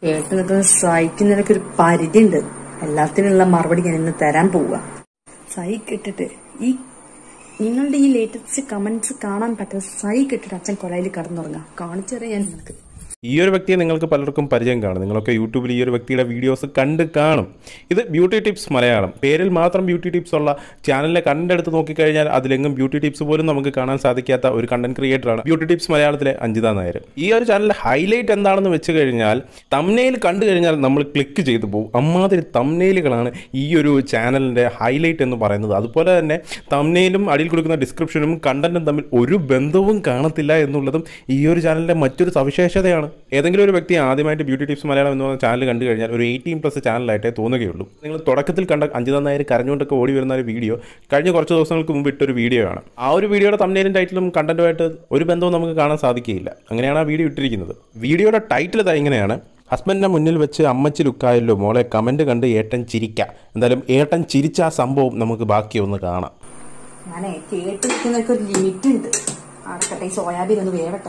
കേട്ടത് സഹിക്കുന്നതിനൊക്കെ ഒരു പരിധി ഉണ്ട് എല്ലാത്തിനുള്ള മറുപടി ഞാൻ ഇന്ന് തരാൻ പോവുക സഹിക്കിട്ടിട്ട് ഈ നിങ്ങളുടെ ഈ ലേറ്റസ്റ്റ് കമന്റ്സ് കാണാൻ പറ്റാത്ത സഹിക്കിട്ടിട്ട് അച്ഛൻ കൊലയിൽ കടന്നുറങ്ങാം കാണിച്ചു തരാം ഞാൻ നിങ്ങൾക്ക് ഈ ഒരു വ്യക്തിയെ നിങ്ങൾക്ക് പലർക്കും പരിചയം കാണും നിങ്ങളൊക്കെ യൂട്യൂബിൽ ഈ ഒരു വ്യക്തിയുടെ വീഡിയോസ് കണ്ട് കാണും ഇത് ബ്യൂട്ടി ടിപ്സ് മലയാളം പേരിൽ മാത്രം ബ്യൂട്ടി ടിപ്സ് ഉള്ള ചാനലിലെ കണ്ടന്റ് എടുത്ത് നോക്കിക്കഴിഞ്ഞാൽ അതിലെങ്ങും ബ്യൂട്ടി ടിപ്സ് പോലും നമുക്ക് കാണാൻ സാധിക്കാത്ത ഒരു കണ്ടന്റ് ക്രിയേറ്ററാണ് ബ്യൂട്ടി ടിപ്സ് മലയാളത്തിലെ അഞ്ജിത നായർ ഈ ഒരു ചാനലിലെ ഹൈലൈറ്റ് എന്താണെന്ന് വെച്ച് കഴിഞ്ഞാൽ തമ്നെയിൽ കണ്ടു കഴിഞ്ഞാൽ നമ്മൾ ക്ലിക്ക് ചെയ്തു പോകും അമ്മാതിരി തമ്നെയിലുകളാണ് ഈ ഒരു ചാനലിൻ്റെ ഹൈലൈറ്റ് എന്ന് പറയുന്നത് അതുപോലെ തന്നെ തമ്നെയിലും അടിയിൽ കൊടുക്കുന്ന ഡിസ്ക്രിപ്ഷനും കണ്ടന്റും തമ്മിൽ ഒരു ബന്ധവും കാണത്തില്ല എന്നുള്ളതും ഈ ഒരു ചാനലിൻ്റെ മറ്റൊരു സവിശേഷതയാണ് ഏതെങ്കിലും ഒരു വ്യക്തി ആദ്യമായിട്ട് ബ്യൂട്ടി ടിപ്സ് മലയാളം എന്ന് പറഞ്ഞ ചാനൽ കണ്ടു കഴിഞ്ഞാൽ ഒരു എയ്റ്റീൻ പ്ലസ് ചാനലായിട്ടേ തോന്നുകയുള്ളൂ നിങ്ങൾ തുടക്കത്തിൽ കണ്ട അഞ്ജിത നായർ കരഞ്ഞുകൊണ്ടൊക്കെ ഓടി വരുന്ന ഒരു വീഡിയോ കഴിഞ്ഞ കുറച്ച് ദിവസങ്ങൾക്ക് മുമ്പ് ഇട്ടൊരു വീഡിയോ ആണ് ആ ഒരു വീഡിയോയുടെ തമ്മിലും ടൈറ്റിലും കണ്ടന്റുമായിട്ട് ഒരു ബന്ധവും നമുക്ക് കാണാൻ സാധിക്കുകയില്ല അങ്ങനെയാണ് ആ വീഡിയോ ഇട്ടിരിക്കുന്നത് വീഡിയോയുടെ ടൈറ്റിൽ ഇതാ ഇങ്ങനെയാണ് ഹസ്ബൻഡിനെ മുന്നിൽ വെച്ച് അമ്മച്ചി ലുക്കായല്ലോ മോളെ കമൻറ്റ് കണ്ട് ഏട്ടൻ ചിരിക്ക എന്തായാലും ഏട്ടൻ ചിരിച്ച ആ സംഭവം നമുക്ക് ബാക്കി ഒന്ന് കാണാം ഞാനേ കേട്ട് നിൽക്കുന്നതൊക്കെ ഒരു ലിമിറ്റ് ഉണ്ട് അടക്കട്ടെ ഈ സോയാബീൻ ഒന്ന് വേവട്ടെ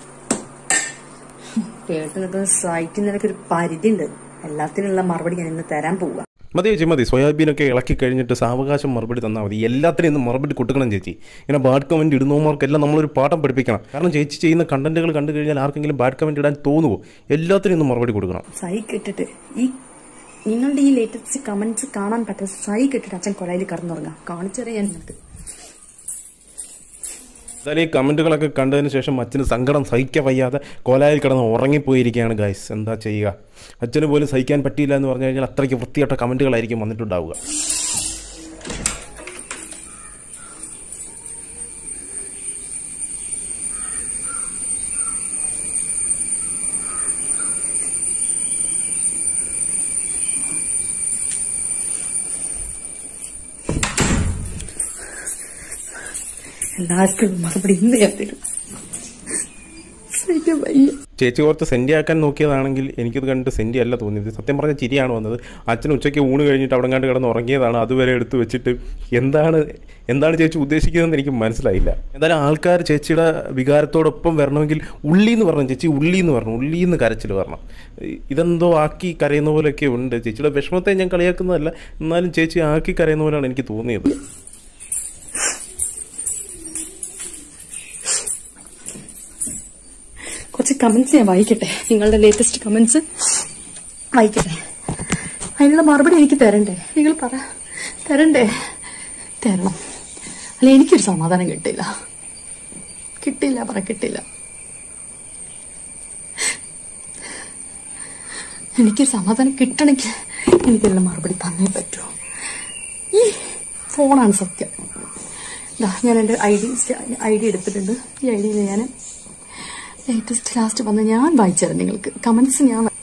കേട്ട് നിൽക്കുന്ന സഹിക്കുന്നതിനൊക്കെ ഒരു പരിധി ഉണ്ട് എല്ലാത്തിനുള്ള മറുപടി ഞാൻ ഇന്ന് തരാൻ പോവുക മതി ചേച്ചി മതി സോയാബീനൊക്കെ ഇളക്കി കഴിഞ്ഞിട്ട് സാവകാശം മറുപടി തന്നാൽ മതി എല്ലാത്തിനും ഇന്ന് മറുപടി കൊടുക്കണം ചേച്ചി ഇങ്ങനെ ബാഡ് കമൻറ്റ് ഇടുന്നവന്മാർക്കെല്ലാം നമ്മളൊരു പാഠം പഠിപ്പിക്കണം കാരണം ചേച്ചി ചെയ്യുന്ന കണ്ടന്റുകൾ കണ്ടു കഴിഞ്ഞാൽ ആർക്കെങ്കിലും ബാഡ് കമൻറ്റ് ഇടാൻ തോന്നുമോ എല്ലാത്തിനും ഇന്ന് മറുപടി കൊടുക്കണം സഹിക്കിട്ടിട്ട് ഈ നിങ്ങളുടെ ഈ ലേറ്റസ്റ്റ് കമന്റ്സ് കാണാൻ പറ്റാത്ത സഹിക്കിട്ടിട്ട് അച്ഛൻ കൊലയിൽ കടന്നുറങ്ങാം കാണിച്ചു തരാം ഞാൻ നിങ്ങൾക്ക് എന്തായാലും ഈ കമൻറ്റുകളൊക്കെ കണ്ടതിന് ശേഷം അച്ഛന് സങ്കടം സഹിക്കാൻ വയ്യാതെ കോലായിൽ കിടന്ന് ഉറങ്ങിപ്പോയിരിക്കുകയാണ് ഗൈസ് എന്താ ചെയ്യുക അച്ഛന് പോലും സഹിക്കാൻ പറ്റിയില്ല എന്ന് പറഞ്ഞു കഴിഞ്ഞാൽ അത്രയ്ക്ക് വൃത്തിയായിട്ട കമൻറ്റുകളായിരിക്കും വന്നിട്ടുണ്ടാവുക എല്ലാവർക്കും മറുപടി ഇന്ന് ഞാൻ തരും സഹിക്കാൻ വയ്യ ചേച്ചി ഓർത്ത് സെൻറ്റി ആക്കാൻ നോക്കിയതാണെങ്കിൽ എനിക്കത് കണ്ടിട്ട് സെൻറ്റി അല്ല തോന്നിയത് സത്യം പറഞ്ഞ ചിരിയാണ് വന്നത് അച്ഛൻ ഉച്ചയ്ക്ക് ഊണ് കഴിഞ്ഞിട്ട് അവിടെ കണ്ട് കിടന്ന് ഉറങ്ങിയതാണ് അതുവരെ എടുത്ത് വെച്ചിട്ട് എന്താണ് എന്താണ് ചേച്ചി ഉദ്ദേശിക്കുന്നതെന്ന് എനിക്ക് മനസ്സിലായില്ല എന്തായാലും ആൾക്കാർ ചേച്ചിയുടെ വികാരത്തോടൊപ്പം വരണമെങ്കിൽ ഉള്ളി എന്ന് പറഞ്ഞു ചേച്ചി ഉള്ളി എന്ന് പറഞ്ഞു ഉള്ളി എന്ന് കരച്ചിൽ വരണം ഇതെന്തോ ആക്കി കരയുന്ന പോലെയൊക്കെ ഉണ്ട് ചേച്ചിയുടെ വിഷമത്തെ ഞാൻ കളിയാക്കുന്നതല്ല എന്നാലും ചേച്ചി ആക്കി കരയുന്ന പോലെയാണ് എനിക്ക് തോന്നിയത് കുറച്ച് കമന്റ്സ് ഞാൻ വായിക്കട്ടെ നിങ്ങളുടെ ലേറ്റസ്റ്റ് കമന്റ്സ് വായിക്കട്ടെ അതിനുള്ള മറുപടി എനിക്ക് തരണ്ടേ നിങ്ങൾ പറ തരണ്ടേ തരണം അല്ല എനിക്കൊരു സമാധാനം കിട്ടില്ല കിട്ടില്ല പറ കിട്ടില്ല എനിക്കൊരു സമാധാനം കിട്ടണമെങ്കിൽ എനിക്കെല്ലാം മറുപടി തന്നേ പറ്റൂ ഈ ഫോണാണ് സത്യം ദാ ഞാൻ എൻ്റെ ഐ ഡി ഐ ഡി എടുത്തിട്ടുണ്ട് ഈ ഐ ഡിയിൽ ഞാൻ ലേറ്റസ്റ്റ് ലാസ്റ്റ് വന്ന് ഞാൻ വായിച്ചുതരാം നിങ്ങൾക്ക് കമന്റ്സ് ഞാൻ വാ-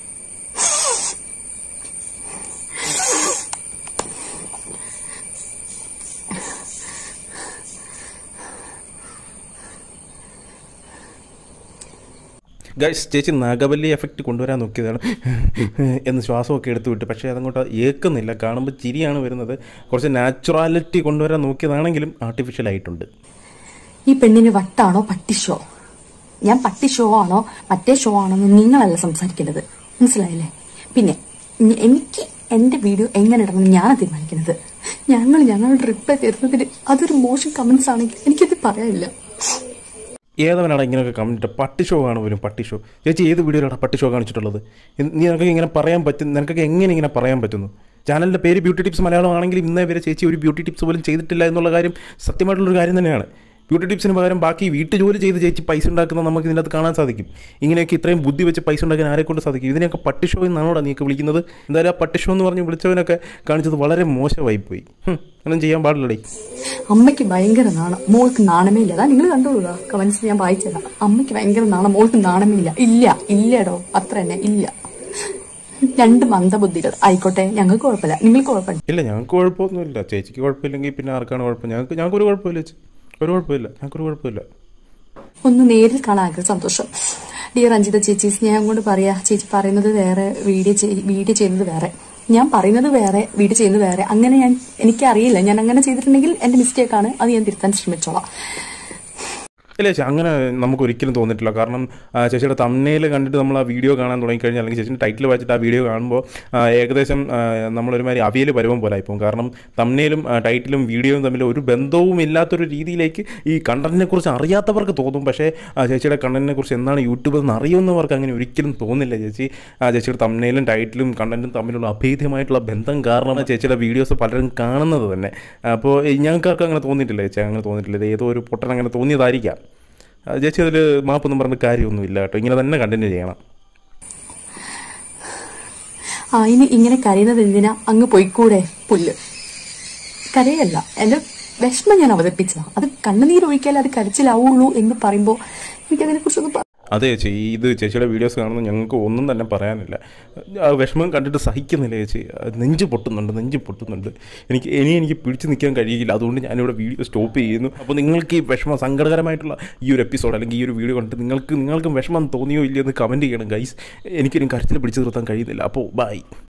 ഗൈസ് ചേച്ചി നാഗവല്ലി എഫക്റ്റ് കൊണ്ടുവരാൻ നോക്കിയതാണ് എന്ന് ശ്വാസമൊക്കെ എടുത്തു വിട്ട് പക്ഷേ അതങ്ങോട്ട് ഏക്കുന്നില്ല കാണുമ്പോൾ ചിരിയാണ് വരുന്നത് കുറച്ച് നാച്ചുറാലിറ്റി കൊണ്ടുവരാൻ നോക്കിയതാണെങ്കിലും ആർട്ടിഫിഷ്യൽ ആയിട്ടുണ്ട് ഈ പെണ്ണിന് വട്ടാണോ പട്ടി ഷോ ഞാൻ പട്ടി ഷോ ആണോ മറ്റേ ഷോ ആണോ എന്ന് നിങ്ങളല്ല സംസാരിക്കേണ്ടത് മനസ്സിലായില്ലേ പിന്നെ ഞ- എനിക്ക് എന്റെ വീഡിയോ എങ്ങനെ ഇടണം ഞാൻ തീരുമാനിക്കുന്നത് ഞങ്ങൾ ഞങ്ങളുടെ റിപ്ലൈ തരുന്നതിന് അതൊരു മോശം കമന്റ്സ് ആണെങ്കിൽ എനിക്കത് പറയാനില്ല ഏതവനാണ് ഇങ്ങനെയൊക്കെ കമൻറ്റ് പട്ടി ഷോ ആണ് പോലും പട്ടി ഷോ ചേച്ചി ഏത് വീഡിയോയിലാണ് പട്ടി ഷോ കാണിച്ചിട്ടുള്ളത് ഇ- നീ നിനക്കൊക്കെ ഇങ്ങനെ പറയാൻ പറ്റും നിനക്കൊക്കെ എങ്ങനെ ഇങ്ങനെ പറയാൻ പറ്റുന്നു ചാനലിൻ്റെ പേര് ബ്യൂട്ടി ടിപ്സ് മലയാളം ആണെങ്കിൽ ഇന്നേ വരെ ചേച്ചി ഒരു ബ്യൂട്ടി ടിപ്സ് പോലും ചെയ്തിട്ടില്ല എന്നുള്ള കാര്യം സത്യമായിട്ടുള്ളൊരു കാര്യം തന്നെയാണ് ബ്യൂട്ടി ടിപ്സിന് പകരം ബാക്കി വീട്ടു ജോലി ചെയ്ത് ചേച്ചി പൈസ ഉണ്ടാക്കുന്ന നമുക്ക് ഇതിനകത്ത് കാണാൻ സാധിക്കും ഇങ്ങനെയൊക്കെ ഇത്രയും ബുദ്ധി വെച്ച് പൈസ ഉണ്ടാക്കാൻ ആരെ കൊണ്ട് സാധിക്കും ഇതിനെയൊക്കെ പട്ടി ഷോ എന്നാണോടാ നീക്ക് വിളിക്കുന്നത് എന്തായാലും ആ പട്ടി ഷോ എന്ന് പറഞ്ഞ് വിളിച്ചവനൊക്കെ കാണിച്ചത് വളരെ മോശമായി പോയി ഹും, ഒന്നും ചെയ്യാൻ പാടില്ലടേ അമ്മയ്ക്ക് ഭയങ്കര നാണം മോൾക്ക് നാണമേ ഇല്ല അതാ നിങ്ങൾ കണ്ടോളൂ കമന്റ്സ് ഞാൻ വായിച്ചതാ അമ്മയ്ക്ക് ഭയങ്കര നാണം മോൾക്ക് നാണമേ ഇല്ല ഇല്ല ഇല്ലടോ അത്ര തന്നെ ഇല്ല രണ്ട് മന്ദബുദ്ധികൾ ആയിക്കോട്ടെ ഞങ്ങൾക്ക് കുഴപ്പമില്ല നിങ്ങൾക്ക് കുഴപ്പമില്ല ഇല്ല ഞങ്ങൾക്ക് കുഴപ്പമൊന്നുമില്ല ചേച്ചിക്ക് കുഴപ്പമില്ലെങ്കിൽ പിന്നെ ആർക്കാണ് കുഴപ്പം ഞങ്ങൾക്ക് ഞങ്ങൾക്കൊരു കുഴപ്പമില്ല ചേച്ചി ഒരു കുഴപ്പമില്ല ഞങ്ങൾക്കൊരു കുഴപ്പമില്ല ഒന്ന് നേരിൽ കാണാൻ ആഗ്രഹം സന്തോഷം ഡിയർ അഞ്ജിത ചേച്ചി സ്നേഹം കൊണ്ട് പറയാ ചേച്ചി പറയുന്നത് വേറെ വീഡിയോ ചെയ്- വീഡിയോ ചെയ്യുന്നത് വേറെ ഞാൻ പറയുന്നത് വേറെ വീഡിയോ ചെയ്യുന്നത് വേറെ അങ്ങനെ ഞാൻ എനിക്കറിയില്ല ഞാൻ അങ്ങനെ ചെയ്തിട്ടുണ്ടെങ്കിൽ എന്റെ മിസ്റ്റേക്ക് ആണ് അത് ഞാൻ തിരുത്താൻ ശ്രമിച്ചോളാം ഇല്ല ചേച്ചി അങ്ങനെ നമുക്ക് ഒരിക്കലും തോന്നിയിട്ടില്ല കാരണം ആ, ചേച്ചിയുടെ തമ്മനയിൽ കണ്ടിട്ട് നമ്മൾ ആ വീഡിയോ കാണാൻ തുടങ്ങിക്കഴിഞ്ഞാൽ അല്ലെങ്കിൽ ചേച്ചിൻ്റെ ടൈറ്റിൽ വായിച്ചിട്ട് ആ വീഡിയോ കാണുമ്പോൾ ആ, ഏകദേശം ആ, നമ്മളൊരുമാതിരി അവിയൽ പരുവം പോലെ ആയിപ്പോകും കാരണം തമ്മനയിലും ടൈറ്റിലും വീഡിയോയും തമ്മിൽ ഒരു ബന്ധവും ഇല്ലാത്തൊരു രീതിയിലേക്ക് ഈ കണ്ടന്റിനെ കുറിച്ച് അറിയാത്തവർക്ക് തോന്നും പക്ഷേ ആ, ചേച്ചിയുടെ കണ്ടന്റിനെ കുറിച്ച് എന്താണ് യൂട്യൂബ് എന്ന് അറിയുന്നവർക്ക് അങ്ങനെ ഒരിക്കലും തോന്നില്ല ചേച്ചി ആ, ചേച്ചിയുടെ തമ്മനയിലും ടൈറ്റിലും കണ്ടന്റും തമ്മിലുള്ള അഭേദ്യമായിട്ടുള്ള ബന്ധം കാരണമാണ് ചേച്ചിയുടെ വീഡിയോസ് പലരും കാണുന്നത് തന്നെ അപ്പോൾ ഞങ്ങൾക്കാർക്കും അങ്ങനെ തോന്നിയിട്ടില്ല ചേച്ചി അങ്ങനെ തോന്നിയിട്ടില്ല ഇത് ഏതോ ഒരു പൊട്ടൻ അങ്ങനെ തോന്നിയതായിരിക്കാം ആ, ചേച്ചി അതിൽ മാപ്പൊന്നും പറഞ്ഞ കാര്യമൊന്നുമില്ല കേട്ടോ ഇങ്ങനെ തന്നെ കണ്ടിന്യൂ ചെയ്യണം ആ ഇനി ഇങ്ങനെ കരയുന്നത് എന്തിനാ അങ്ങ് പോയിക്കൂടെ പുല്ല് കരയല്ല എന്റെ വിഷമം ഞാൻ അവതരിപ്പിച്ചതാ അത് കണ്ണുനീരൊഴിക്കാൽ അത് കരച്ചിലാവുള്ളൂ എന്ന് പറയുമ്പോൾ എനിക്കതിനെ കുറിച്ചൊന്നും പ- അതെ ചേച്ചി ഇത് ചേച്ചിയുടെ വീഡിയോസ് കാണുന്ന ഞങ്ങൾക്ക് ഒന്നും തന്നെ പറയാനില്ല ആ വിഷമം കണ്ടിട്ട് സഹിക്കുന്നില്ല ചേച്ചി ആ, നെഞ്ച് പൊട്ടുന്നുണ്ട് നെഞ്ച് പൊട്ടുന്നുണ്ട് എനിക്ക് ഇനി എനിക്ക് പിടിച്ചു നിൽക്കാൻ കഴിയില്ല അതുകൊണ്ട് ഞാനിവിടെ വീഡിയോ സ്റ്റോപ്പ് ചെയ്യുന്നു അപ്പോൾ നിങ്ങൾക്ക് ഈ വിഷമം സങ്കടകരമായിട്ടുള്ള ഈ ഒരു എപ്പിസോഡ് അല്ലെങ്കിൽ ഈ ഒരു വീഡിയോ കണ്ടിട്ട് നിങ്ങൾക്ക് നിങ്ങൾക്കും വിഷമം തോന്നിയോ ഇല്ലയോ എന്ന് കമൻറ്റ് ചെയ്യണം ഗൈസ് എനിക്കൊരു കരച്ചിൽ പിടിച്ചു നിർത്താൻ കഴിയുന്നില്ല അപ്പോൾ ബൈ